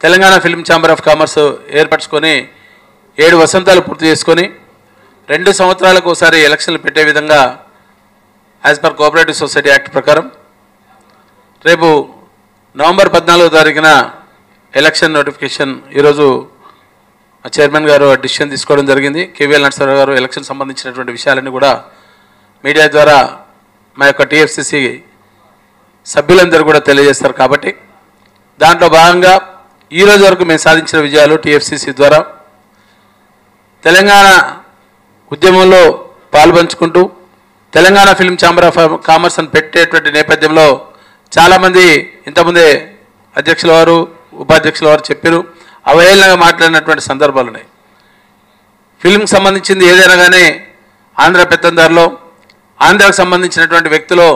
Telangana film chamber of commerce ఏర్పరచుకొని ఏడు వసంతాలు పూర్తి చేసుకొని రెండు సంవత్సరాలకు ఒకసారి ఎలక్షన్లు పెట్టే విధంగా as per cooperative society act ప్రకారం రేపు నవంబర్ పద్నాలుగో తారీఖున ఎలక్షన్ నోటిఫికేషన్ ఈరోజు ఆ చైర్మన్ గారు డిసిషన్ తీసుకోవడం జరిగింది కేవీఎల్ నరసరావు గారు ఎలక్షన్ సంబంధించినటువంటి విషయాలన్నీ కూడా మీడియా ద్వారా మా యొక్క టీఎఫ్సిసి సభ్యులందరూ కూడా తెలియజేస్తారు కాబట్టి దాంట్లో భాగంగా ఈ రోజు వరకు మేము సాధించిన విజయాలు టీఎఫ్సిసి ద్వారా తెలంగాణ ఉద్యమంలో పాల్పంచుకుంటూ Telangana film chamber of commerce అని పెట్టేటువంటి నేపథ్యంలో చాలామంది ఇంతకుముందే అధ్యక్షుల వారు ఉపాధ్యక్షుల వారు చెప్పారు అవహేళనగా మాట్లాడినటువంటి సందర్భాలు ఉన్నాయి ఫిల్మ్కి సంబంధించింది ఏదైనా కానీ ఆంధ్ర పెత్తందారులో ఆంధ్రాకు సంబంధించినటువంటి వ్యక్తిలో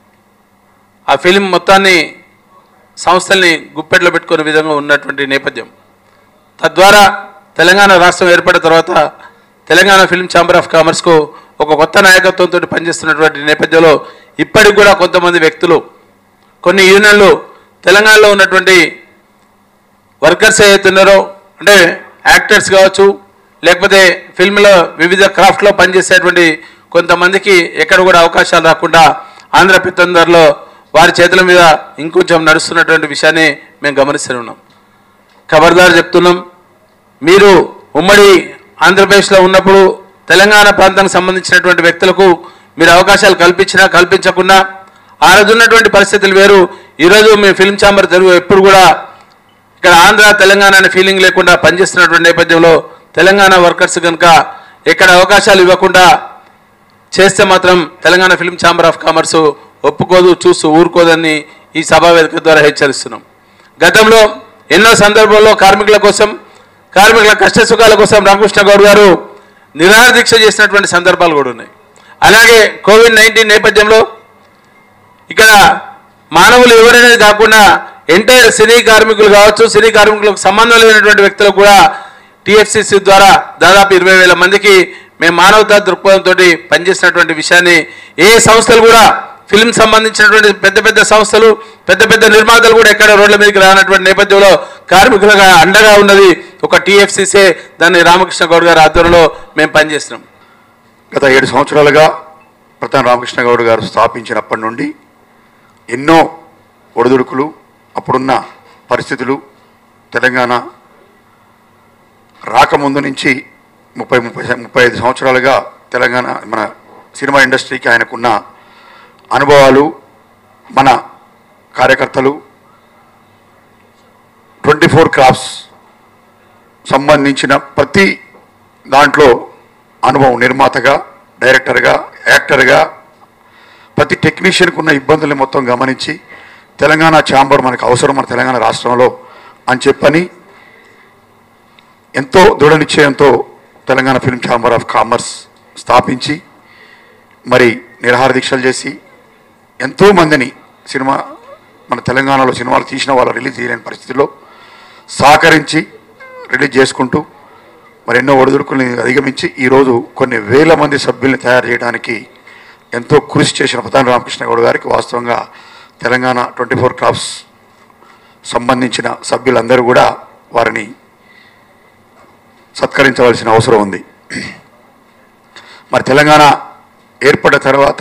ఆ ఫిలిం మొత్తాన్ని సంస్థల్ని గుప్పెట్లో పెట్టుకునే విధంగా ఉన్నటువంటి నేపథ్యం తద్వారా తెలంగాణ రాష్ట్రం ఏర్పడిన తర్వాత తెలంగాణ ఫిల్మ్ ఛాంబర్ ఆఫ్ కామర్స్కు ఒక కొత్త నాయకత్వంతో పనిచేస్తున్నటువంటి నేపథ్యంలో ఇప్పటికి కూడా కొంతమంది వ్యక్తులు కొన్ని యూనియన్లు తెలంగాణలో ఉన్నటువంటి వర్కర్స్ ఏవైతున్నారో అంటే యాక్టర్స్ కావచ్చు లేకపోతే ఫిల్మ్లో వివిధ క్రాఫ్ట్లో పనిచేసేటువంటి కొంతమందికి ఎక్కడ కూడా అవకాశాలు రాకుండా ఆంధ్ర పెత్తందరిలో వారి చేతుల మీద ఇంకొంచెం నడుస్తున్నటువంటి విషయాన్ని మేము గమనిస్తూనే ఉన్నాం ఖబర్దార్ చెప్తున్నాం మీరు ఉమ్మడి ఆంధ్రప్రదేశ్లో ఉన్నప్పుడు తెలంగాణ ప్రాంతానికి సంబంధించినటువంటి వ్యక్తులకు మీరు అవకాశాలు కల్పించినా కల్పించకుండా ఆ రోజు ఉన్నటువంటి పరిస్థితులు వేరు ఈరోజు మీ ఫిల్మ్ ఛాంబర్ తెలుగు ఎప్పుడు కూడా ఇక్కడ ఆంధ్ర తెలంగాణ అనే ఫీలింగ్ లేకుండా పనిచేస్తున్నటువంటి నేపథ్యంలో తెలంగాణ వర్కర్స్ కనుక ఎక్కడ అవకాశాలు ఇవ్వకుండా చేస్తే మాత్రం Telangana film chamber of commerce ఒప్పుకోదు చూస్తూ ఊరుకోదని ఈ సభా వేదిక ద్వారా హెచ్చరిస్తున్నాం గతంలో ఎన్నో సందర్భాల్లో కార్మికుల కోసం కార్మికుల కష్ట సుఖాల కోసం రామకృష్ణ గౌడ్ గారు నిరాహార దీక్ష చేసినటువంటి సందర్భాలు కూడా ఉన్నాయి అలాగే కోవిడ్ నైన్టీన్ నేపథ్యంలో ఇక్కడ మానవులు ఎవరనేది కాకుండా ఎంటైర్ సినీ కార్మికులు కావచ్చు సినీ కార్మికులకు సంబంధం లేనటువంటి వ్యక్తులకు కూడా టిఎఫ్సిసి ద్వారా దాదాపు ఇరవై వేల మందికి మేము మానవతా దృక్పథంతో పనిచేసినటువంటి విషయాన్ని ఏ సంస్థలు కూడా ఫిల్మ్ సంబంధించినటువంటి పెద్ద పెద్ద సంస్థలు పెద్ద పెద్ద నిర్మాతలు కూడా ఎక్కడ రోడ్ల మీదకి రానటువంటి నేపథ్యంలో కార్మికులుగా అండగా ఉన్నది ఒక టిఎఫ్సిసే దాన్ని రామకృష్ణ గౌడ్ గారి ఆధ్వర్యంలో మేము పనిచేస్తున్నాం గత ఏడు సంవత్సరాలుగా ప్రధాన రామకృష్ణ గౌడ్ గారు స్థాపించినప్పటి నుండి ఎన్నో ఒడిదుడుకులు అప్పుడున్న పరిస్థితులు తెలంగాణ రాకముందు నుంచి ముప్పై ముప్పై ముప్పై ఐదు సంవత్సరాలుగా తెలంగాణ మన సినిమా ఇండస్ట్రీకి ఆయనకున్న అనుభవాలు మన కార్యకర్తలు ట్వంటీ ఫోర్ క్రాఫ్ట్స్ సంబంధించిన ప్రతి దాంట్లో అనుభవం నిర్మాతగా డైరెక్టర్గా యాక్టర్గా ప్రతి టెక్నీషియన్కి ఉన్న ఇబ్బందుల్ని మొత్తం గమనించి తెలంగాణ ఛాంబర్ మనకు అవసరం మన తెలంగాణ రాష్ట్రంలో అని చెప్పని ఎంతో దృఢ నిశ్చయంతో Telangana film chamber of commerce స్థాపించి మరి నిరహార దీక్షలు చేసి ఎంతో మందిని సినిమా మన తెలంగాణలో సినిమాలు తీసిన వాళ్ళు రిలీజ్ చేయలేని పరిస్థితిలో సహకరించి రిలీజ్ చేసుకుంటూ మరి ఎన్నో ఒడిదుడుకుల్ని అధిగమించి ఈరోజు కొన్ని వేల మంది సభ్యుల్ని తయారు చేయడానికి ఎంతో కృషి చేసిన ప్రధాన రామకృష్ణ గౌడ్ గారికి వాస్తవంగా తెలంగాణ ట్వంటీ ఫోర్ క్రాఫ్ట్స్ సంబంధించిన సభ్యులందరూ కూడా వారిని సత్కరించవలసిన అవసరం ఉంది మరి తెలంగాణ ఏర్పడిన తర్వాత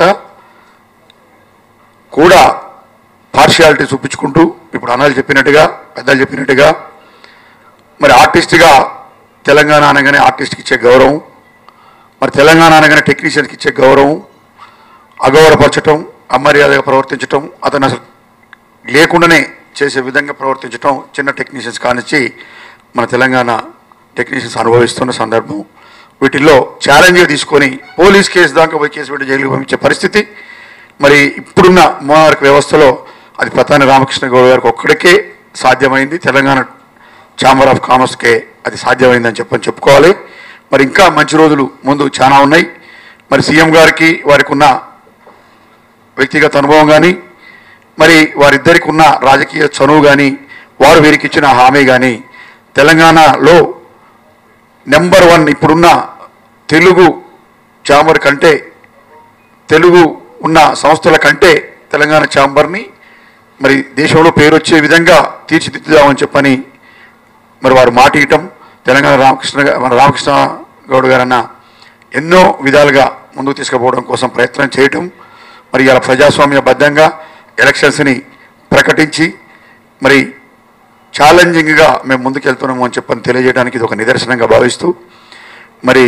కూడా పార్షియాలిటీ చూపించుకుంటూ ఇప్పుడు అన్నలు చెప్పినట్టుగా పెద్దలు చెప్పినట్టుగా మరి ఆర్టిస్ట్గా తెలంగాణ అనగానే ఆర్టిస్ట్కి ఇచ్చే గౌరవం మరి తెలంగాణ అనగానే టెక్నీషియన్కి ఇచ్చే గౌరవం అగౌరవపరచటం అమర్యాదగా ప్రవర్తించటం అతను అసలు లేకుండానే చేసే విధంగా ప్రవర్తించటం చిన్న టెక్నీషియన్స్ కానిచ్చి మన తెలంగాణ టెక్నీషియన్స్ అనుభవిస్తున్న సందర్భం వీటిల్లో ఛాలెంజ్గా తీసుకొని పోలీస్ కేసు దాకా పోయి కేసు పెట్టి జైలుకి పంపించే పరిస్థితి మరి ఇప్పుడున్న మోనార్క్ వ్యవస్థలో అది ప్రధాని రామకృష్ణ గౌడ్ గారికి ఒక్కడికే సాధ్యమైంది తెలంగాణ ఛాంబర్ ఆఫ్ కామర్స్కే అది సాధ్యమైందని చెప్పని చెప్పుకోవాలి మరి ఇంకా మంచి రోజులు ముందు చాలా ఉన్నాయి మరి సీఎం గారికి వారికి ఉన్న వ్యక్తిగత అనుభవం కానీ మరి వారిద్దరికి ఉన్న రాజకీయ చనువు కానీ వారు వీరికి ఇచ్చిన హామీ కానీ తెలంగాణలో నెంబర్ వన్ ఇప్పుడున్న తెలుగు ఛాంబర్ కంటే తెలుగు ఉన్న సంస్థల కంటే తెలంగాణ ఛాంబర్ని మరి దేశంలో పేరు వచ్చే విధంగా తీర్చిదిద్దుదామని చెప్పని మరి వారు మాట ఇవ్వటం తెలంగాణ రామకృష్ణ గా- మన రామకృష్ణ గౌడ్ గారన్న ఎన్నో విధాలుగా ముందుకు తీసుకుపోవడం కోసం ప్రయత్నం చేయటం మరి ఇలా ప్రజాస్వామ్యబద్ధంగా ఎలక్షన్స్ని ప్రకటించి మరి ఛాలెంజింగ్గా మేము ముందుకెళ్తున్నాము అని చెప్పని తెలియజేయడానికి ఇది ఒక నిదర్శనంగా భావిస్తూ మరి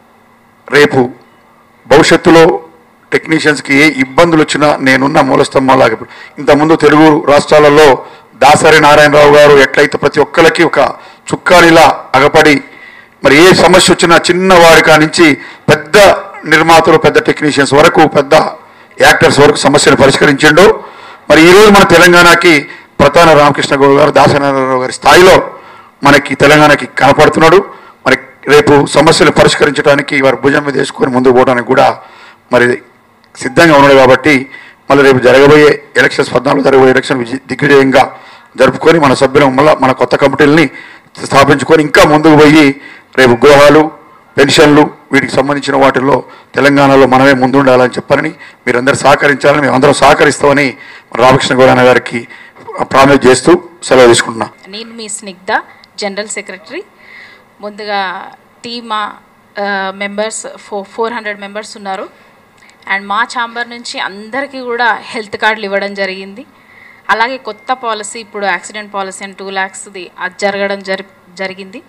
రేపు భవిష్యత్తులో టెక్నీషియన్స్కి ఏ ఇబ్బందులు వచ్చినా నేనున్న మూలస్తంభంలాగా ఇప్పుడు ఇంతకుముందు తెలుగు రాష్ట్రాలలో దాసరి నారాయణరావు గారు ఎట్లయితే ప్రతి ఒక్కరికి ఒక చుక్కానిలా అగపడి మరి ఏ సమస్య వచ్చినా చిన్నవాడి కానించి పెద్ద నిర్మాతలు పెద్ద టెక్నీషియన్స్ వరకు పెద్ద యాక్టర్స్ వరకు సమస్యను పరిష్కరించిండో మరి ఈరోజు మన తెలంగాణకి ప్రధాన రామకృష్ణ గౌడ్ గారు దాసరి నారాయణరావు గారి స్థాయిలో మనకి తెలంగాణకి కనపడుతున్నాడు మరి రేపు సమస్యలు పరిష్కరించడానికి వారి భుజం మీద వేసుకొని ముందుకు పోవడానికి కూడా మరి సిద్ధంగా ఉన్నాడు కాబట్టి మళ్ళీ రేపు జరగబోయే ఎలక్షన్స్ పద్నాలుగు జరగబోయే ఎలక్షన్ విజయ- దిగ్విజయంగా జరుపుకొని మన సభ్యులం మళ్ళీ మన కొత్త కమిటీలని స్థాపించుకొని ఇంకా ముందుకు పోయి రేపు గృహాలు పెన్షన్లు వీటికి సంబంధించిన వాటిల్లో తెలంగాణలో మనమే ముందుండాలని చెప్పాలని మీరందరూ సహకరించాలని మేమందరం సహకరిస్తామని రామకృష్ణ గౌరవ గారికి ప్రామిస్ చేస్తూ సెలవు తీసుకుంటున్నా నేను మీ స్నిగ్ధ జనరల్ సెక్రటరీ ముందుగా team members fo four hundred members ఉన్నారు అండ్ మా ఛాంబర్ నుంచి అందరికీ కూడా హెల్త్ కార్డులు ఇవ్వడం జరిగింది అలాగే కొత్త పాలసీ ఇప్పుడు యాక్సిడెంట్ పాలసీ అండ్ టూ ల్యాక్స్ది అది జరగడం జరి జరిగింది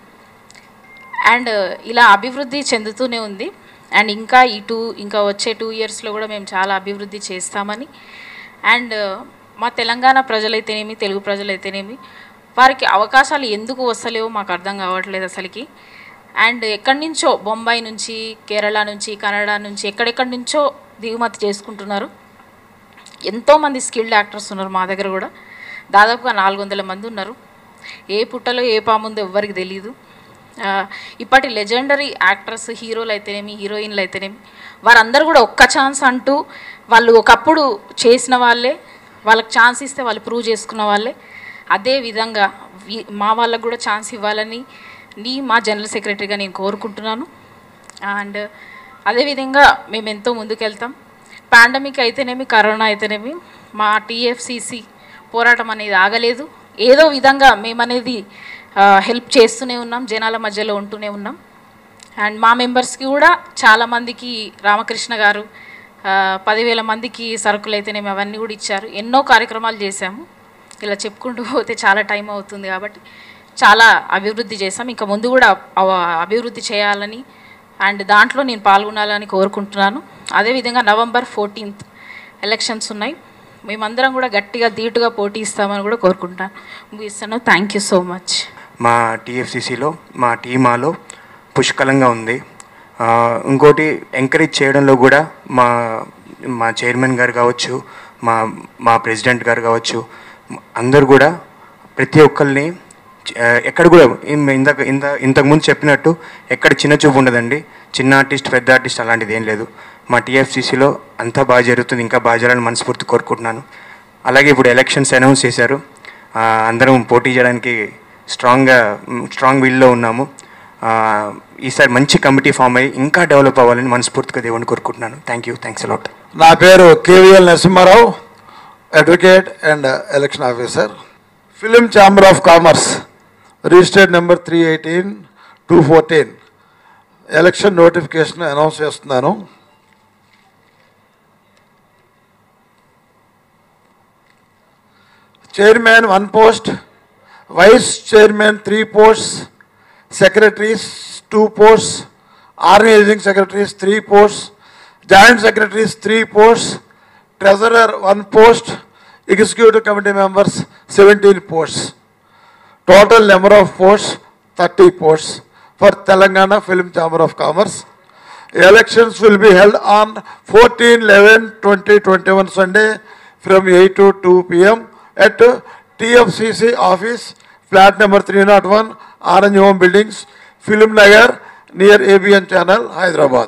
అండ్ ఇలా అభివృద్ధి చెందుతూనే ఉంది అండ్ ఇంకా ఈ టూ ఇంకా వచ్చే టూ ఇయర్స్లో కూడా మేము చాలా అభివృద్ధి చేస్తామని అండ్ మా తెలంగాణ ప్రజలైతేనేమి తెలుగు ప్రజలైతేనేమి వారికి అవకాశాలు ఎందుకు వస్తలేవో మాకు అర్థం కావట్లేదు అసలుకి అండ్ ఎక్కడి నుంచో బొంబాయి నుంచి కేరళ నుంచి కన్నడ నుంచి ఎక్కడెక్కడి నుంచో దిగుమతి చేసుకుంటున్నారు ఎంతోమంది స్కిల్డ్ యాక్టర్స్ ఉన్నారు మా దగ్గర కూడా దాదాపుగా నాలుగు వందల మంది ఉన్నారు ఏ పుట్టలో ఏ పాముందో ఎవ్వరికి తెలియదు ఆ, ఇప్పటి లెజెండరీ యాక్టర్స్ హీరోలు అయితేనేమి హీరోయిన్లు అయితేనేమి వారందరూ కూడా ఒక్క ఛాన్స్ అంటూ వాళ్ళు ఒకప్పుడు చేసిన వాళ్ళే వాళ్ళకి ఛాన్స్ ఇస్తే వాళ్ళు ప్రూవ్ చేసుకున్న వాళ్ళే అదే విధంగా వి- మా వాళ్ళకు కూడా ఛాన్స్ ఇవ్వాలని నీ మా జనరల్ సెక్రటరీగా నేను కోరుకుంటున్నాను అండ్ అదేవిధంగా మేము ఎంతో ముందుకెళ్తాం పాండమిక్ అయితేనేమి కరోనా అయితేనేమి మా టీఎఫ్సిసి పోరాటం అనేది ఆగలేదు ఏదో విధంగా మేమనేది హెల్ప్ చేస్తూనే ఉన్నాం జనాల మధ్యలో ఉంటూనే ఉన్నాం అండ్ మా మెంబర్స్కి కూడా చాలామందికి రామకృష్ణ గారు ఆ, పదివేల మందికి సరుకులు అయితేనేమి అవన్నీ కూడా ఇచ్చారు ఎన్నో కార్యక్రమాలు చేశాము ఇలా చెప్పుకుంటూ పోతే చాలా టైం అవుతుంది కాబట్టి చాలా అభివృద్ధి చేశాం ఇంకా ముందు కూడా అవ- అభివృద్ధి చేయాలని అండ్ దాంట్లో నేను పాల్గొనాలని కోరుకుంటున్నాను అదేవిధంగా నవంబర్ ఫోర్టీన్త్ ఎలక్షన్స్ ఉన్నాయి మేమందరం కూడా గట్టిగా ధీటుగా పోటీ ఇస్తామని కూడా కోరుకుంటున్నాను ముగిస్తాను థ్యాంక్ యూ సో మచ్ మా టీఎఫ్సిసిలో మా టీమాలో పుష్కలంగా ఉంది ఆ, ఇంకోటి ఎంకరేజ్ చేయడంలో కూడా మా మా చైర్మన్ గారు కావచ్చు మా మా ప్రెసిడెంట్ గారు కావచ్చు అందరు కూడా ప్రతి ఒక్కరిని ఆ, ఎక్కడ కూడా ఇం- ఇందాక ఇంత ఇంతకుముందు చెప్పినట్టు ఎక్కడ చిన్న చూపు ఉండదండి చిన్న ఆర్టిస్ట్ పెద్ద ఆర్టిస్ట్ అలాంటిది ఏం లేదు మా టీఎఫ్సిసిలో అంతా బాగా జరుగుతుంది ఇంకా బాగా జరగాలని మనస్ఫూర్తి కోరుకుంటున్నాను అలాగే ఇప్పుడు ఎలక్షన్స్ అనౌన్స్ చేశారు ఆ, అందరం పోటీ చేయడానికి స్ట్రాంగ్గా స్ట్రాంగ్ వీల్లో ఉన్నాము ఆ, ఈసారి మంచి కమిటీ ఫామ్ అయ్యి ఇంకా డెవలప్ అవ్వాలని మనస్ఫూర్తిగా దేవుని కోరుకుంటున్నాను థ్యాంక్ యూ థ్యాంక్స్ అలాట్ నా పేరు KVL Narasimharao advocate and election officer film chamber of commerce registered number three eighteen two fourteen election notification announce చేస్తున్నాను chairman one post vice chairman three posts secretaries, two posts, organizing secretaries, three posts, joint secretaries, three posts, treasurer, one post, executive committee members, 17 posts. Total number of posts, 30 posts for Telangana Film Chamber of Commerce. Elections will be held on 14-11-2021 Sunday from 8 to 2 p.m. at TFCC office, flat number 301, Orange Home Buildings, Film Nagar, near ABN Channel, Hyderabad.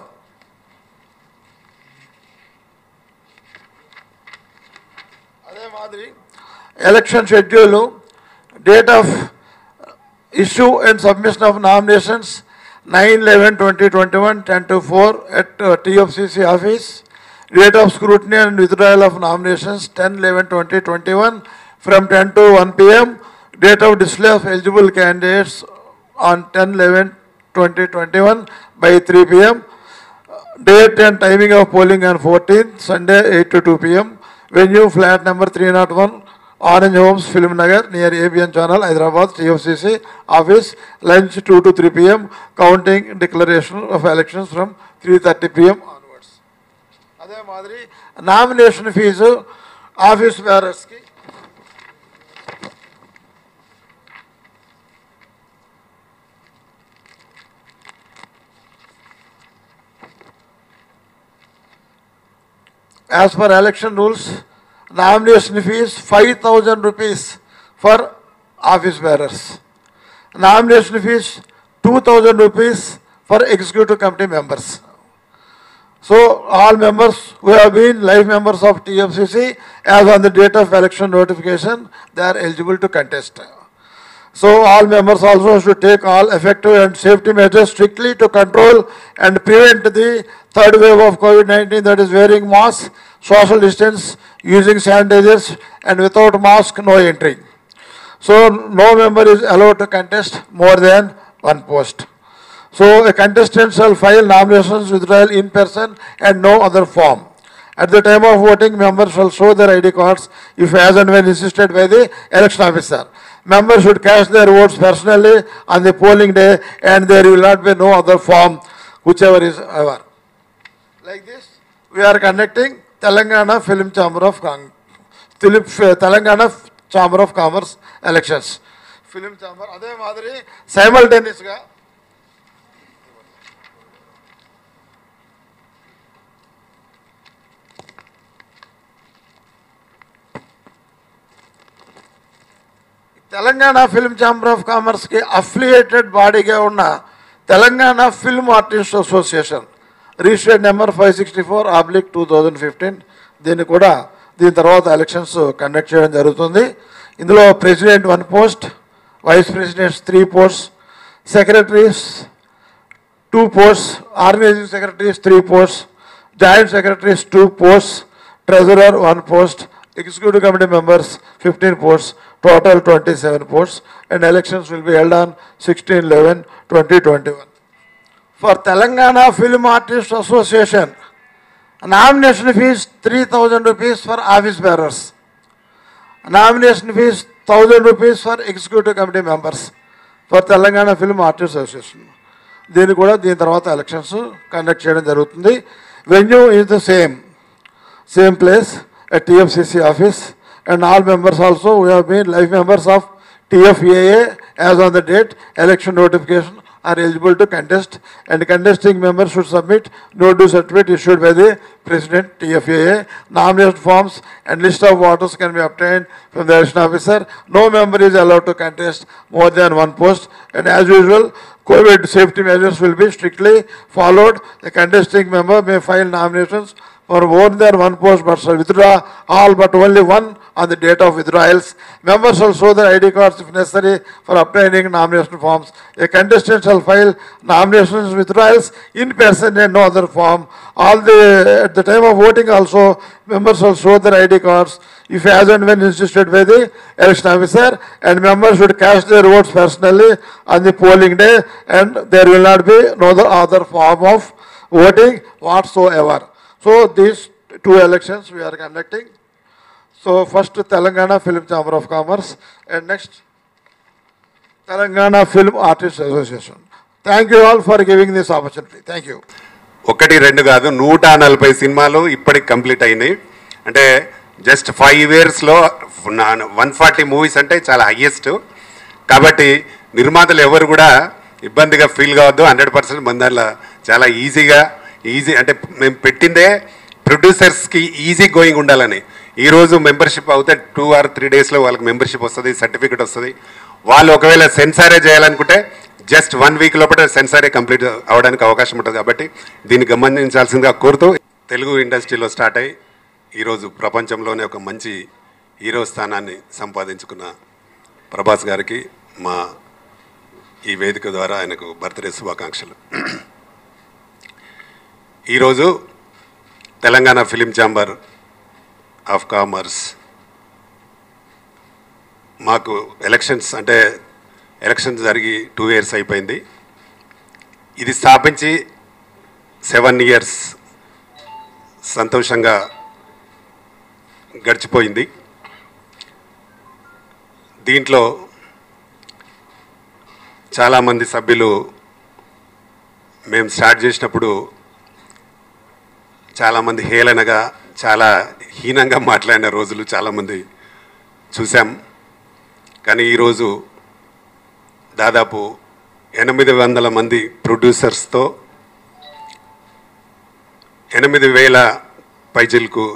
అదే మాదిరి election schedule date of issue and submission of nominations nine eleven twenty twenty one ten to four at TFCC office date of scrutiny and withdrawal of nominations ten eleven twenty twenty one from ten to one PM date of display of eligible candidates on 10-11-2021 by 3 p.m. Date and timing of polling on 14th, Sunday, 8 to 2 p.m. Venue, flat number 301, Orange Homes, Film Nagar, near ABN Channel, Hyderabad, TFCC office, lunch 2 to 3 p.m. Counting declaration of elections from 3:30 p.m. onwards. అదే మాదిరి nomination fee office బేరర్స్కి as per election rules, nomination fees five thousand rupees for office bearers. Nomination fees two thousand rupees for executive committee members. So all members who have been life members of TFCC as on the date of election notification, they are eligible to contest. So all members also should take all effective and safety measures strictly to control and prevent the third wave of COVID-19 that is wearing mask, social distance, using sanitizers and without mask no entry. So no member is allowed to contest more than one post. So a contestant shall file nominations withdrawal in person and no other form. At the time of voting, members shall show their ID cards if as and when insisted by the election officer. Members should cast their votes personally on the polling day and there will not be no other form, whichever is ever. Like this, we are conducting Telangana Film Chamber of Con- Philip- Telangana Chamber of Commerce elections. Film Chamber, అదే మాదిరి simultaneousగా Telangana film chamber of కామర్స్కి affiliated బాడీగా ఉన్న Telangana film artist association registered number five sixty four oblique two thousand fifteen దీన్ని కూడా దీని తర్వాత ఎలక్షన్స్ కండక్ట్ చేయడం జరుగుతుంది ఇందులో president one post vice presidents three post secretaries two posts organising secretaries three posts joint secretaries two posts treasurer one post executive committee members fifteen posts total twenty seven posts and elections will be held on sixteen eleven twenty twenty one for Telangana film artist association nomination fee three thousand rupees for office bearers nomination fee thousand rupees for executive committee members for Telangana film artist association దీన్ని కూడా దీని తర్వాత elections conduct చేయడం జరుగుతుంది venue is the same same place at TFCC office and all members also who have been life members of TFAA as on the date election notification are eligible to contest and contesting members should submit no due certificate issued by the President TFAA. Nomination forms and list of voters can be obtained from the election officer. No member is allowed to contest more than one post and as usual COVID safety measures will be strictly followed. The contesting member may file nominations for more than one post but shall withdraw all but only one on the date of withdrawals. Members shall show their ID cards if necessary for obtaining nomination forms. A contestant shall file nominations withdrawals in person and no other form. All the, at the time of voting also, members shall show their ID cards if as and when insisted by the election officer and members should cast their votes personally on the polling day and there will not be no other form of voting whatsoever. So these two elections we are conducting. So first Telangana Film Chamber of Commerce and next Telangana Film Artists Association. Thank you all for giving this opportunity. Thank you. ఒకటి రెండు కాదు నూట నలభై సినిమాలు ఇప్పటికి complete అయినాయి అంటే just five ఇయర్స్లో వన్ ఫార్టీ మూవీస్ అంటే చాలా హయ్యెస్ట్ కాబట్టి నిర్మాతలు ఎవరు కూడా ఇబ్బందిగా ఫీల్ కావద్దు హండ్రెడ్ పర్సెంట్ మన దాంట్లో చాలా ఈజీగా ఈజీ అంటే మేము పెట్టిందే ప్రొడ్యూసర్స్కి ఈజీ గోయింగ్ ఉండాలని ఈరోజు మెంబర్షిప్ అవుతే టూ ఆర్ త్రీ డేస్లో వాళ్ళకి మెంబర్షిప్ వస్తుంది సర్టిఫికెట్ వస్తుంది వాళ్ళు ఒకవేళ సెన్సారే చేయాలనుకుంటే జస్ట్ వన్ వీక్ లోపల సెన్సారే కంప్లీట్ అవ్వడానికి అవకాశం ఉంటుంది కాబట్టి దీన్ని గమనించాల్సిందిగా కోరుతూ తెలుగు ఇండస్ట్రీలో స్టార్ట్ అయ్యి ఈరోజు ప్రపంచంలోనే ఒక మంచి హీరో స్థానాన్ని సంపాదించుకున్న ప్రభాస్ గారికి మా ఈ వేదిక ద్వారా ఆయనకు బర్త్డే శుభాకాంక్షలు ఈరోజు Telangana film chamber of commerce మాకు ఎలక్షన్స్ అంటే ఎలక్షన్ జరిగి టూ ఇయర్స్ అయిపోయింది ఇది స్థాపించి సెవెన్ ఇయర్స్ సంతోషంగా గడిచిపోయింది దీంట్లో చాలామంది సభ్యులు మేము స్టార్ట్ చేసినప్పుడు చాలామంది హేళనగా చాలా హీనంగా మాట్లాడిన రోజులు చాలామంది చూసాం కానీ ఈరోజు దాదాపు ఎనిమిది వందల మంది ప్రొడ్యూసర్స్తో ఎనిమిది వేల పైచిల్కు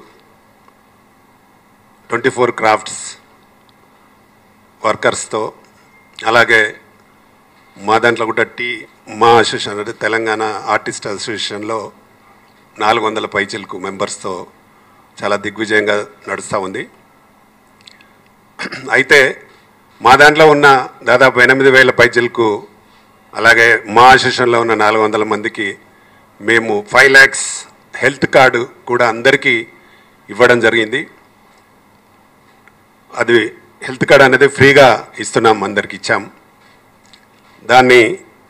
ట్వంటీ ఫోర్ క్రాఫ్ట్స్ వర్కర్స్తో అలాగే మా దాంట్లో కూడా టీ మా అసోసియేషన్ అంటే తెలంగాణ ఆర్టిస్ట్ అసోసియేషన్లో నాలుగు వందల పైచిల్కు మెంబర్స్తో చాలా దిగ్విజయంగా నడుస్తూ ఉంది అయితే మా దాంట్లో ఉన్న దాదాపు ఎనిమిది వేల పైచిల్కు అలాగే మా అసోసియేషన్లో ఉన్న నాలుగు వందల మందికి మేము ఫైవ్ ల్యాక్స్ హెల్త్ కార్డు కూడా అందరికీ ఇవ్వడం జరిగింది అది హెల్త్ కార్డ్ అనేది ఫ్రీగా ఇస్తున్నాం అందరికి ఇచ్చాం దాన్ని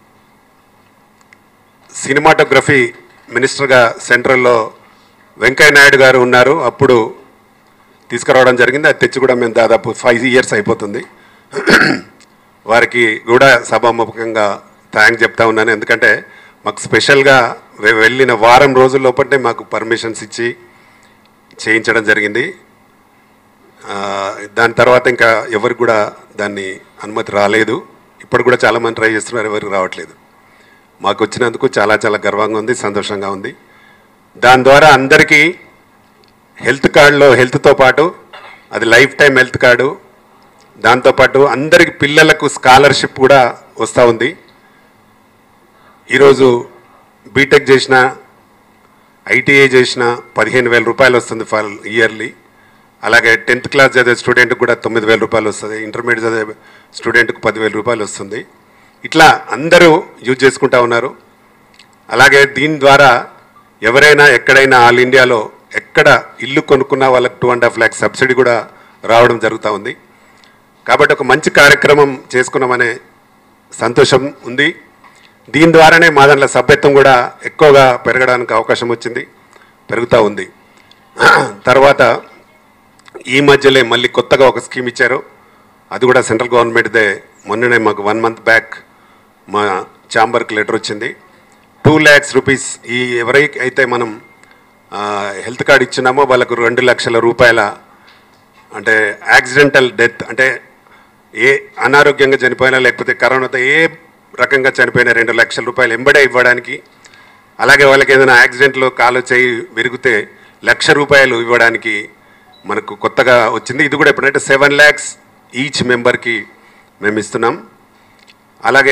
సినిమాటోగ్రఫీ మినిస్టర్గా సెంట్రల్లో వెంకయ్య నాయుడు గారు ఉన్నారు అప్పుడు తీసుకురావడం జరిగింది అది తెచ్చి కూడా మేము దాదాపు ఫైవ్ ఇయర్స్ అయిపోతుంది వారికి కూడా సభాముఖంగా థ్యాంక్ చెప్తా ఉన్నాను ఎందుకంటే మాకు స్పెషల్గా వె- వెళ్ళిన వారం రోజుల లోపటే మాకు పర్మిషన్స్ ఇచ్చి చేయించడం జరిగింది ఆ, దాని తర్వాత ఇంకా ఎవరికి కూడా దాన్ని అనుమతి రాలేదు ఇప్పుడు కూడా చాలామంది ట్రై చేస్తున్నారు ఎవరికి రావట్లేదు మాకు వచ్చినందుకు చాలా చాలా గర్వంగా ఉంది సంతోషంగా ఉంది దాని ద్వారా అందరికీ హెల్త్ కార్డులో హెల్త్తో పాటు అది లైఫ్ టైం హెల్త్ కార్డు దాంతోపాటు అందరికి పిల్లలకు స్కాలర్షిప్ కూడా వస్తూ ఉంది ఈరోజు బీటెక్ చేసిన ఐటీఐ చేసిన పదిహేను వేల రూపాయలు వస్తుంది ఫర్ ఇయర్లీ అలాగే టెన్త్ క్లాస్ చదివే స్టూడెంట్కి కూడా తొమ్మిది వేల రూపాయలు వస్తుంది ఇంటర్మీడియట్ చదివే స్టూడెంట్కి పదివేల రూపాయలు వస్తుంది ఇట్లా అందరూ యూజ్ చేసుకుంటా ఉన్నారు అలాగే దీని ద్వారా ఎవరైనా ఎక్కడైనా ఆల్ ఇండియాలో ఎక్కడ ఇల్లు కొనుక్కున్నా వాళ్ళకి two and half lakhs subsidy కూడా రావడం జరుగుతూ ఉంది కాబట్టి ఒక మంచి కార్యక్రమం చేసుకున్నామనే సంతోషం ఉంది దీని ద్వారానే మా దాంట్లో సభ్యత్వం కూడా ఎక్కువగా పెరగడానికి అవకాశం వచ్చింది పెరుగుతూ ఉంది తర్వాత ఈ మధ్యలో మళ్ళీ కొత్తగా ఒక స్కీమ్ ఇచ్చారు అది కూడా సెంట్రల్ గవర్నమెంట్దే మొన్ననే మాకు వన్ మంత్ బ్యాక్ మా ఛాంబర్కి లెటర్ వచ్చింది టూ ల్యాక్స్ రూపీస్ ఈ ఎవరికి అయితే మనం హెల్త్ కార్డ్ ఇచ్చినామో వాళ్ళకు రెండు లక్షల రూపాయల అంటే యాక్సిడెంటల్ డెత్ అంటే ఏ అనారోగ్యంగా చనిపోయినా లేకపోతే కరోనాతో ఏ రకంగా చనిపోయినా రెండు లక్షల రూపాయలు ఎంబడే ఇవ్వడానికి అలాగే వాళ్ళకి ఏదైనా యాక్సిడెంట్లో కాలు చేయి విరిగితే లక్ష రూపాయలు ఇవ్వడానికి మనకు కొత్తగా వచ్చింది ఇది కూడా ఎప్పుడంటే సెవెన్ ల్యాక్స్ ఈచ్ మెంబర్కి మేము ఇస్తున్నాం అలాగే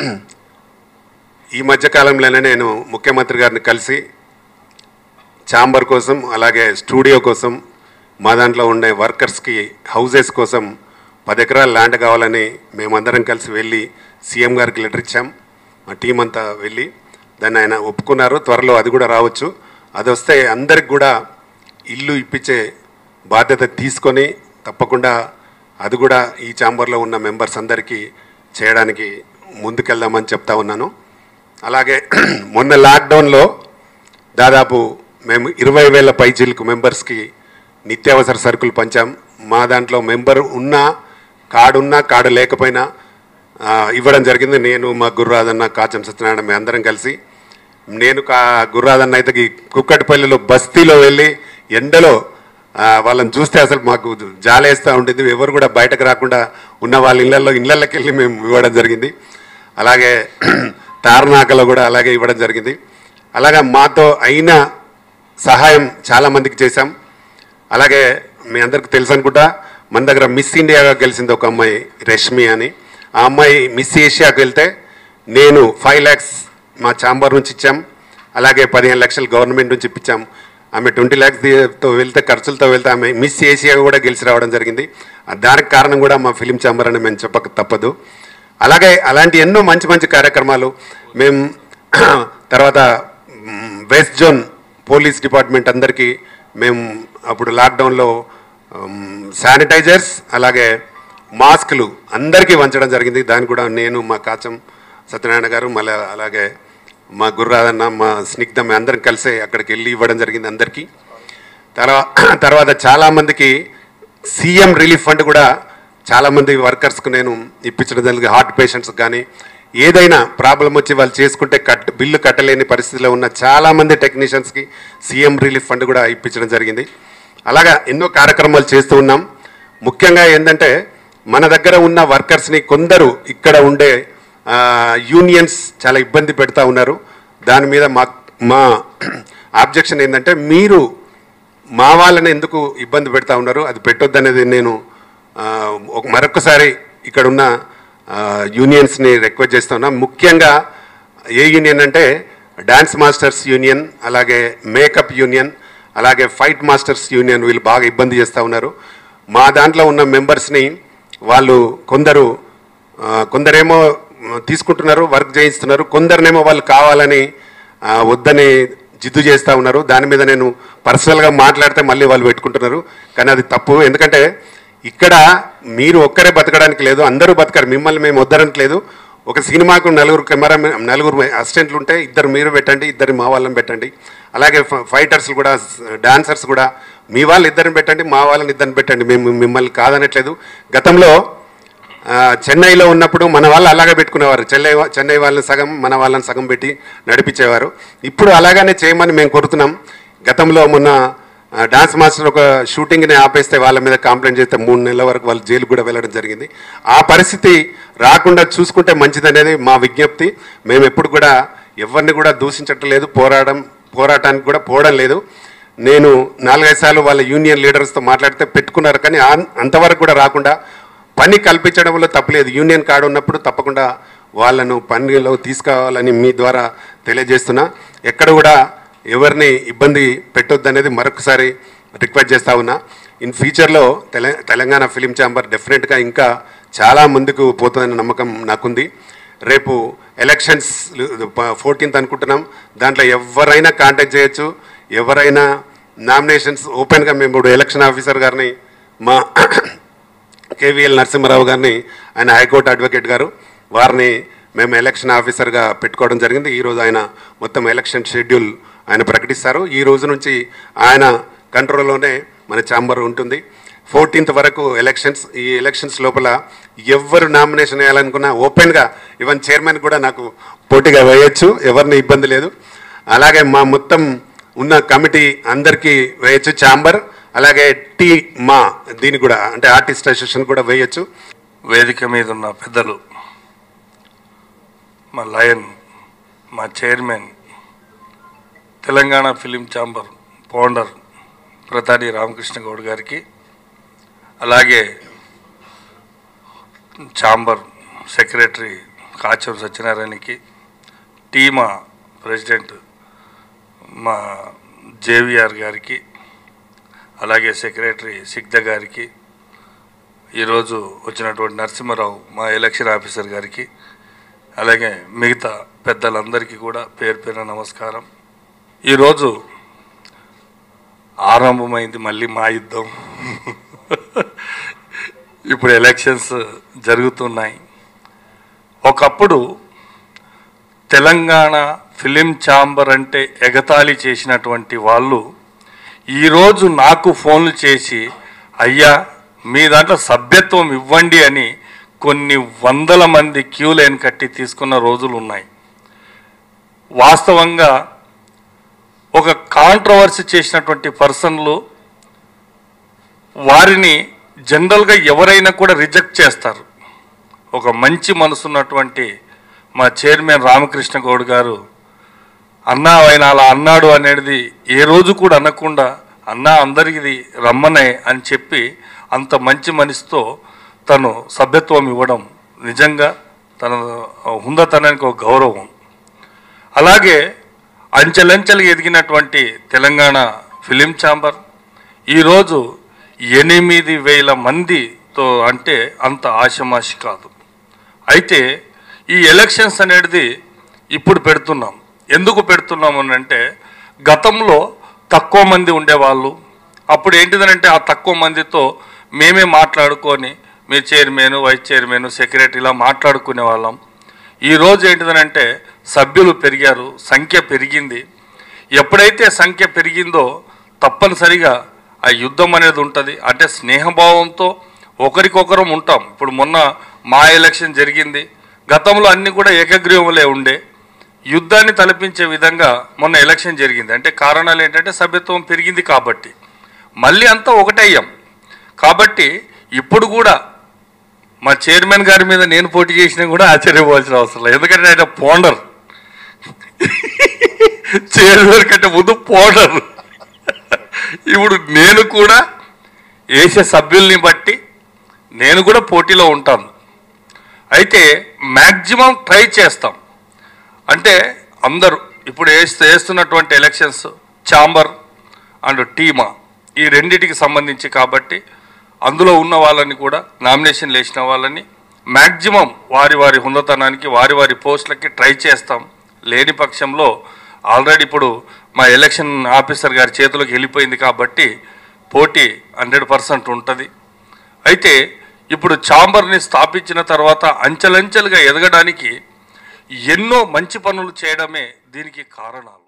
ఈ మధ్య కాలంలోనే నేను ముఖ్యమంత్రి గారిని కలిసి ఛాంబర్ కోసం అలాగే స్టూడియో కోసం మా దాంట్లో ఉండే వర్కర్స్కి హౌజెస్ కోసం పది ఎకరాల ల్యాండ్ కావాలని మేమందరం కలిసి వెళ్ళి సీఎం గారికి లెటర్ ఇచ్చాం మా టీం అంతా వెళ్ళి దాన్ని ఆయన ఒప్పుకున్నారు త్వరలో అది కూడా రావచ్చు అది వస్తే అందరికి కూడా ఇల్లు ఇప్పించే బాధ్యత తీసుకొని తప్పకుండా అది కూడా ఈ ఛాంబర్లో ఉన్న మెంబర్స్ అందరికీ చేయడానికి ముందుకెళ్దామని చెప్తా ఉన్నాను అలాగే మొన్న లాక్డౌన్లో దాదాపు మేము ఇరవై వేల పైచీలకు మెంబర్స్కి నిత్యావసర సరుకులు పంచాం మా దాంట్లో మెంబర్ ఉన్నా కార్డు ఉన్నా కార్డు లేకపోయినా ఆ, ఇవ్వడం జరిగింది నేను మా గుర్రాదన్న కాచం సత్యనారాయణ మేము అందరం కలిసి నేను కా గుర్రాదన్న అయితే ఈ కుక్కటిపల్లిలో బస్తీలో వెళ్ళి ఎండలో ఆ, వాళ్ళని చూస్తే అసలు మాకు జాలేస్తూ ఉంటుంది ఎవరు కూడా బయటకు రాకుండా ఉన్న వాళ్ళ ఇళ్ళల్లో ఇళ్ళకి వెళ్ళి మేము ఇవ్వడం జరిగింది అలాగే తారనాకలో కూడా అలాగే ఇవ్వడం జరిగింది అలాగే మాతో అయిన సహాయం చాలామందికి చేశాం అలాగే మీ అందరికి తెలుసు అనుకుంటా మన దగ్గర మిస్ ఇండియాగా గెలిచింది ఒక అమ్మాయి రష్మి అని ఆ అమ్మాయి మిస్ ఏషియాకి వెళ్తే నేను ఫైవ్ ల్యాక్స్ మా ఛాంబర్ నుంచి ఇచ్చాం అలాగే పదిహేను లక్షలు గవర్నమెంట్ నుంచి ఇప్పించాం ఆమె ట్వంటీ ల్యాక్స్తో వెళ్తే ఖర్చులతో వెళ్తే ఆమె మిస్ ఏషియా కూడా గెలిచి రావడం జరిగింది ఆ దానికి కారణం కూడా మా ఫిలిం ఛాంబర్ అని మేము చెప్పక తప్పదు అలాగే అలాంటి ఎన్నో మంచి మంచి కార్యక్రమాలు మేము తర్వాత మ్, వెస్ట్ జోన్ పోలీస్ డిపార్ట్మెంట్ అందరికీ మేము అప్పుడు లాక్డౌన్లో మ్, శానిటైజర్స్ అలాగే మాస్కులు అందరికీ వంచడం జరిగింది దాన్ని కూడా నేను మా కాచం సత్యనారాయణ గారు మళ్ళీ అలాగే మా గుర్రాదన్న మా స్నిగ్ధ మేము అందరం కలిసి అక్కడికి వెళ్ళి ఇవ్వడం జరిగింది అందరికీ తర్వాత తర్వాత చాలామందికి సీఎం రిలీఫ్ ఫండ్ కూడా చాలామంది వర్కర్స్కు నేను ఇప్పించడం జరిగింది హార్ట్ పేషెంట్స్ కానీ ఏదైనా ప్రాబ్లం వచ్చి వాళ్ళు చేసుకుంటే కట్ బిల్లు కట్టలేని పరిస్థితిలో ఉన్న చాలామంది టెక్నీషియన్స్కి సీఎం రిలీఫ్ ఫండ్ కూడా ఇప్పించడం జరిగింది అలాగా ఎన్నో కార్యక్రమాలు చేస్తూ ఉన్నాం ముఖ్యంగా ఏంటంటే మన దగ్గర ఉన్న వర్కర్స్ని కొందరు ఇక్కడ ఉండే ఆ, యూనియన్స్ చాలా ఇబ్బంది పెడతా ఉన్నారు దాని మీద మా మా ఆబ్జెక్షన్ ఏంటంటే మీరు మా వాళ్ళని ఎందుకు ఇబ్బంది పెడతా ఉన్నారు అది పెట్టొద్దనేది నేను ఆ, ఒక మరొకసారి ఇక్కడ ఉన్న ఆ, యూనియన్స్ని రిక్వెస్ట్ చేస్తా ఉన్నా ముఖ్యంగా ఏ యూనియన్ అంటే డాన్స్ మాస్టర్స్ యూనియన్ అలాగే మేకప్ యూనియన్ అలాగే ఫైట్ మాస్టర్స్ యూనియన్ వీళ్ళు బాగా ఇబ్బంది చేస్తూ ఉన్నారు మా దాంట్లో ఉన్న మెంబర్స్ని వాళ్ళు కొందరు ఆ, కొందరేమో తీసుకుంటున్నారు వర్క్ చేయిస్తున్నారు కొందరినేమో వాళ్ళు కావాలని ఆ, వద్దని జిద్దు చేస్తూ ఉన్నారు దాని మీద నేను పర్సనల్గా మాట్లాడితే మళ్ళీ వాళ్ళు పెట్టుకుంటున్నారు కానీ అది తప్పు ఎందుకంటే ఇక్కడ మీరు ఒక్కరే బతకడానికి లేదు అందరూ బతకరు మిమ్మల్ని మేము వద్దరట్లేదు ఒక సినిమాకు నలుగురు కెమెరా నలుగురు అసిస్టెంట్లు ఉంటే ఇద్దరు మీరు పెట్టండి ఇద్దరు మా వాళ్ళని పెట్టండి అలాగే ఫ- ఫైటర్స్ కూడా డాన్సర్స్ కూడా మీ వాళ్ళు ఇద్దరిని పెట్టండి మా వాళ్ళని ఇద్దరిని పెట్టండి మేము మిమ్మల్ని కాదనట్లేదు గతంలో ఆ, చెన్నైలో ఉన్నప్పుడు మన వాళ్ళు అలాగే పెట్టుకునేవారు చెన్నై వా- చెన్నై వాళ్ళని సగం మన వాళ్ళని సగం పెట్టి నడిపించేవారు ఇప్పుడు అలాగనే చేయమని మేము కోరుతున్నాం గతంలో మొన్న ఆ, డాన్స్ మాస్టర్ ఒక షూటింగ్ని ఆపేస్తే వాళ్ళ మీద కంప్లైంట్ చేస్తే మూడు నెలల వరకు వాళ్ళు జైలు కూడా వెళ్ళడం జరిగింది ఆ పరిస్థితి రాకుండా చూసుకుంటే మంచిదనేది మా విజ్ఞప్తి మేము ఎప్పుడు కూడా ఎవరిని కూడా దూషించటం లేదు పోరాటం పోరాటానికి కూడా పోవడం లేదు నేను నాలుగైదు సార్లు వాళ్ళ యూనియన్ లీడర్స్తో మాట్లాడితే పెట్టుకున్నారు కానీ ఆ- అంతవరకు కూడా రాకుండా పని కల్పించడంలో తప్పలేదు యూనియన్ కార్డు ఉన్నప్పుడు తప్పకుండా వాళ్ళను పనిలో తీసుకురావాలని మీ ద్వారా తెలియజేస్తున్నా ఎక్కడ కూడా ఎవరిని ఇబ్బంది పెట్టొద్దనేది మరొకసారి రిక్వెస్ట్ చేస్తా ఉన్నా ఇన్ ఫ్యూచర్లో తెల తెలంగాణ ఫిలిం ఛాంబర్ డెఫినెట్గా ఇంకా చాలా ముందుకు పోతుందనే నమ్మకం నాకుంది రేపు ఎలక్షన్స్ ఫోర్టీన్త్ అనుకుంటున్నాం దాంట్లో ఎవరైనా కాంటాక్ట్ చేయొచ్చు ఎవరైనా నామినేషన్స్ ఓపెన్గా మేము ఇప్పుడు ఎలక్షన్ ఆఫీసర్ గారిని మా కేవీఎల్ నరసింహారావు గారిని ఆయన హైకోర్టు అడ్వకేట్ గారు వారిని మేము ఎలక్షన్ ఆఫీసర్గా పెట్టుకోవడం జరిగింది ఈరోజు ఆయన మొత్తం ఎలక్షన్ షెడ్యూల్ ఆయన ప్రకటిస్తారు ఈ రోజు నుంచి ఆయన కంట్రోల్లోనే మన ఛాంబర్ ఉంటుంది ఫోర్టీన్త్ వరకు ఎలక్షన్స్ ఈ ఎలక్షన్స్ లోపల ఎవరు నామినేషన్ వేయాలనుకున్నా ఓపెన్గా ఈవెన్ చైర్మన్ కూడా నాకు పోటీగా వేయొచ్చు ఎవరిని ఇబ్బంది లేదు అలాగే మా మొత్తం ఉన్న కమిటీ అందరికీ వేయచ్చు ఛాంబర్ అలాగే టీ మా దీన్ని కూడా అంటే ఆర్టిస్ట్ అసోసియేషన్ కూడా వేయచ్చు వేదిక మీద ఉన్న పెద్దలు మా లయన్ మా chairman Telangana film chamber founder Pratani Ramakrishna Goud గారికి అలాగే ఛాంబర్ సెక్రటరీ కాచం సత్యనారాయణకి టీమా ప్రెసిడెంట్ మా జేవిఆర్ గారికి అలాగే సెక్రటరీ సిగ్ధ గారికి ఈరోజు వచ్చినటువంటి నరసింహారావు మా ఎలక్షన్ ఆఫీసర్ గారికి అలాగే మిగతా పెద్దలందరికీ కూడా పేరు పేరున నమస్కారం ఈరోజు ఆరంభమైంది మళ్ళీ మా యుద్ధం ఇప్పుడు ఎలక్షన్స్ జరుగుతున్నాయి ఒకప్పుడు తెలంగాణ ఫిలిం ఛాంబర్ అంటే ఎగతాళి చేసినటువంటి వాళ్ళు ఈరోజు నాకు ఫోన్లు చేసి అయ్యా మీ దాంట్లో సభ్యత్వం ఇవ్వండి అని కొన్ని వందల మంది క్యూ లైన్ కట్టి తీసుకున్న రోజులు ఉన్నాయి వాస్తవంగా ఒక కాంట్రవర్సీ చేసినటువంటి పర్సన్లు వారిని జనరల్గా ఎవరైనా కూడా రిజెక్ట్ చేస్తారు ఒక మంచి మనసున్నటువంటి మా చైర్మన్ రామకృష్ణ గౌడ్ గారు అన్నా ఆయన అలా అన్నాడు అనేది ఏ రోజు కూడా అనకుండా అన్నా అందరికీ రమ్మనే అని చెప్పి అంత మంచి మనిషితో తను సభ్యత్వం ఇవ్వడం నిజంగా తన హుందతనానికి ఒక గౌరవం అలాగే అంచెలంచెలుగా ఎదిగినటువంటి తెలంగాణ ఫిలిం ఛాంబర్ ఈరోజు ఎనిమిది వేల మందితో అంటే అంత ఆశమాషి కాదు అయితే ఈ ఎలక్షన్స్ అనేది ఇప్పుడు పెడుతున్నాం ఎందుకు పెడుతున్నాం అని అంటే గతంలో తక్కువ మంది ఉండేవాళ్ళు అప్పుడు ఏంటిదనంటే ఆ తక్కువ మందితో మేమే మాట్లాడుకొని మీరు చైర్మన్ వైస్ చైర్మన్ సెక్రటరీ ఇలా మాట్లాడుకునే వాళ్ళం ఈరోజు ఏంటిదనంటే సభ్యులు పెరిగారు సంఖ్య పెరిగింది ఎప్పుడైతే సంఖ్య పెరిగిందో తప్పనిసరిగా ఆ యుద్ధం అనేది ఉంటుంది అంటే స్నేహభావంతో ఒకరికొకరం ఉంటాం ఇప్పుడు మొన్న మా ఎలక్షన్ జరిగింది గతంలో అన్ని కూడా ఏకగ్రీవములే ఉండే యుద్ధాన్ని తలపించే విధంగా మొన్న ఎలక్షన్ జరిగింది అంటే కారణాలు ఏంటంటే సభ్యత్వం పెరిగింది కాబట్టి మళ్ళీ అంతా ఒకటయ్యాం కాబట్టి ఇప్పుడు కూడా మా చైర్మన్ గారి మీద నేను పోటీ చేసినా కూడా ఆశ్చర్యపోవాల్సిన అవసరం లేదు ఎందుకంటే ఆయన పోండర్ చైర్మన్ కంటే ముందు పోండర్ ఇప్పుడు నేను కూడా వేసే సభ్యుల్ని బట్టి నేను కూడా పోటీలో ఉంటాను అయితే మ్యాక్సిమం ట్రై చేస్తాం అంటే అందరూ ఇప్పుడు వేస్తూ వేస్తున్నటువంటి ఎలక్షన్స్ చాంబర్ అండ్ టీమా ఈ రెండిటికి సంబంధించి కాబట్టి అందులో ఉన్న వాళ్ళని కూడా నామినేషన్ వేసిన వాళ్ళని మ్యాక్సిమం వారి వారి హుందతనానికి వారి వారి పోస్టులకి ట్రై చేస్తాం లేని పక్షంలో ఆల్రెడీ ఇప్పుడు మా ఎలక్షన్ ఆఫీసర్ గారి చేతిలోకి వెళ్ళిపోయింది కాబట్టి పోటీ హండ్రెడ్ పర్సెంట్ ఉంటుంది అయితే ఇప్పుడు ఛాంబర్ని స్థాపించిన తర్వాత అంచెలంచెలుగా ఎదగడానికి ఎన్నో మంచి పనులు చేయడమే దీనికి కారణాలు